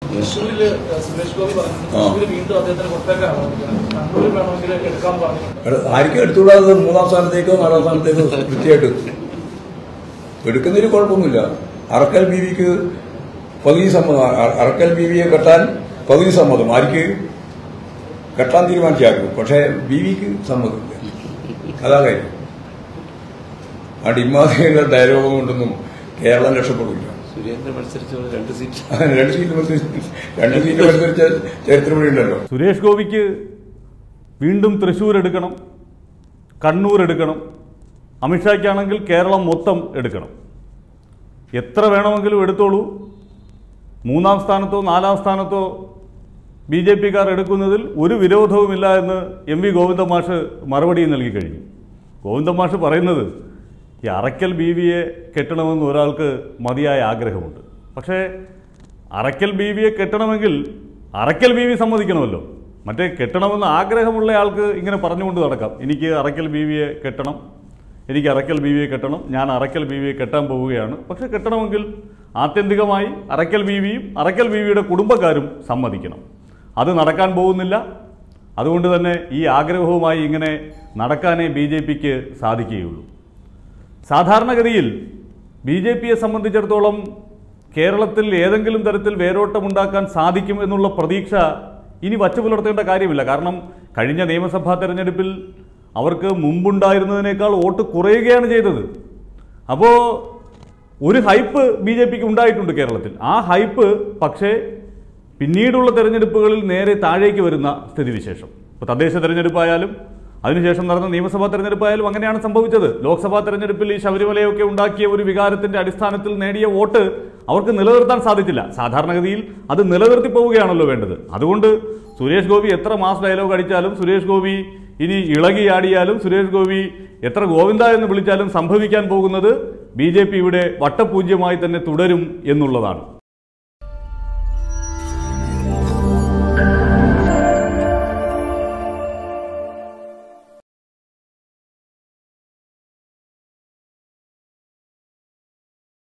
തൃശ്ശൂരില് സുരേഷ് ഗോപി പറഞ്ഞു ആ. തൃശ്ശൂര് വീണ്ടും അദ്ദേഹത്തിന് പുറത്തേക്കാണ് വന്നിരിക്കുന്നത്. കണ്ണൂരിൽ വേണമെങ്കിൽ എടുക്കാമെന്ന് പറഞ്ഞിട്ടുണ്ട് എടാ, ആർക്കും എടുത്തുകൂടാതെ മൂന്നാം സ്ഥാനത്തേക്കോ നാലാം സ്ഥാനത്തേക്കോ കൃത്യമായിട്ട് എടുക്കുന്നതിന് കുഴപ്പമൊന്നുമില്ല അറക്കൽ ബി വിക്ക് പകുതി സമ്മതം അ- അറക്കൽ ബി വിയെ കെട്ടാൻ പകുതി സമ്മതം ആർക്ക് കെട്ടാൻ തീരുമാനിച്ചാക്കും പക്ഷേ ബി വിക്ക് സമ്മതമില്ല അതാ കാര്യം ആ ഡിമാതിരിയുള്ള ഡയലോഗം കൊണ്ടൊന്നും കേരളം രക്ഷപ്പെടില്ല സുരേന്ദ്രൻ മത്സരിച്ചത് രണ്ട് സീറ്റ് രണ്ട് സീറ്റ് മത്സരിച്ച് രണ്ട് സീറ്റ് മത്സരിച്ച ചരിത്രം ഇവിടെ ഉണ്ടല്ലോ സുരേഷ് ഗോപിക്ക് വീണ്ടും തൃശ്ശൂർ എടുക്കണം കണ്ണൂർ എടുക്കണം അമിത്ഷായ്ക്കാണെങ്കിൽ കേരളം മൊത്തം എടുക്കണം എത്ര വേണമെങ്കിലും എടുത്തോളൂ മൂന്നാം സ്ഥാനത്തോ നാലാം സ്ഥാനത്തോ ബി ജെ പിക്കാർ എടുക്കുന്നതിൽ ഒരു വിരോധവുമില്ല എന്ന് എം വി ഗോവിന്ദ മാഷ് മറുപടി നൽകി കഴിഞ്ഞു ഗോവിന്ദ മാഷ് പറയുന്നത് ഈ അറയ്ക്കൽ ബി വിയെ കെട്ടണമെന്ന് ഒരാൾക്ക് മതിയായ ആഗ്രഹമുണ്ട് പക്ഷേ അറയ്ക്കൽ ബി വിയെ കെട്ടണമെങ്കിൽ അറയ്ക്കൽ ബി വി സമ്മതിക്കണമല്ലോ മറ്റേ കെട്ടണമെന്ന് ആഗ്രഹമുള്ള ആൾക്ക് ഇങ്ങനെ പറഞ്ഞുകൊണ്ട് നടക്കാം എനിക്ക് അറയ്ക്കൽ ബി വിയെ കെട്ടണം എനിക്ക് അറയ്ക്കൽ ബി വിയെ കെട്ടണം ഞാൻ അറയ്ക്കൽ ബി വിയെ കെട്ടാൻ പോവുകയാണ് പക്ഷേ കെട്ടണമെങ്കിൽ ആത്യന്തികമായി അറയ്ക്കൽ ബി വിയും അറയ്ക്കൽ ബി വിയുടെ കുടുംബക്കാരും സമ്മതിക്കണം അത് നടക്കാൻ പോകുന്നില്ല അതുകൊണ്ട് തന്നെ ഈ ആഗ്രഹവുമായി ഇങ്ങനെ നടക്കാനേ ബി ജെ പിക്ക് സാധിക്കുകയുള്ളൂ സാധാരണഗതിയിൽ ബി ജെ പിയെ സംബന്ധിച്ചിടത്തോളം കേരളത്തിൽ ഏതെങ്കിലും തരത്തിൽ വേരോട്ടമുണ്ടാക്കാൻ സാധിക്കും എന്നുള്ള പ്രതീക്ഷ ഇനി വച്ചു പുലർത്തേണ്ട കാര്യമില്ല കാരണം കഴിഞ്ഞ നിയമസഭാ തെരഞ്ഞെടുപ്പിൽ അവർക്ക് മുമ്പുണ്ടായിരുന്നതിനേക്കാൾ വോട്ട് കുറയുകയാണ് ചെയ്തത് അപ്പോൾ ഒരു ഹൈപ്പ് ബി ജെ പിക്ക് ഉണ്ടായിട്ടുണ്ട് കേരളത്തിൽ ആ ഹൈപ്പ് പക്ഷേ പിന്നീടുള്ള തെരഞ്ഞെടുപ്പുകളിൽ നേരെ താഴേക്ക് വരുന്ന സ്ഥിതിവിശേഷം ഇപ്പോൾ തദ്ദേശ തെരഞ്ഞെടുപ്പായാലും അതിനുശേഷം നടന്ന നിയമസഭാ തെരഞ്ഞെടുപ്പായാലും അങ്ങനെയാണ് സംഭവിച്ചത് ലോക്സഭാ തെരഞ്ഞെടുപ്പിൽ ഈ ശബരിമലയൊക്കെ ഉണ്ടാക്കിയ ഒരു വികാരത്തിന്റെ അടിസ്ഥാനത്തിൽ നേടിയ വോട്ട് അവർക്ക് നിലനിർത്താൻ സാധിച്ചില്ല സാധാരണഗതിയിൽ അത് നിലനിർത്തി പോവുകയാണല്ലോ വേണ്ടത് അതുകൊണ്ട് സുരേഷ് ഗോപി എത്ര മാസ് ഡയലോഗ് അടിച്ചാലും സുരേഷ് ഗോപി ഇനി ഇളകിയാടിയാലും സുരേഷ് ഗോപി എത്ര ഗോവിന്ദ എന്ന് വിളിച്ചാലും സംഭവിക്കാൻ പോകുന്നത് ബി ജെ പിയുടെ വട്ടപൂജ്യമായി തന്നെ തുടരും എന്നുള്ളതാണ്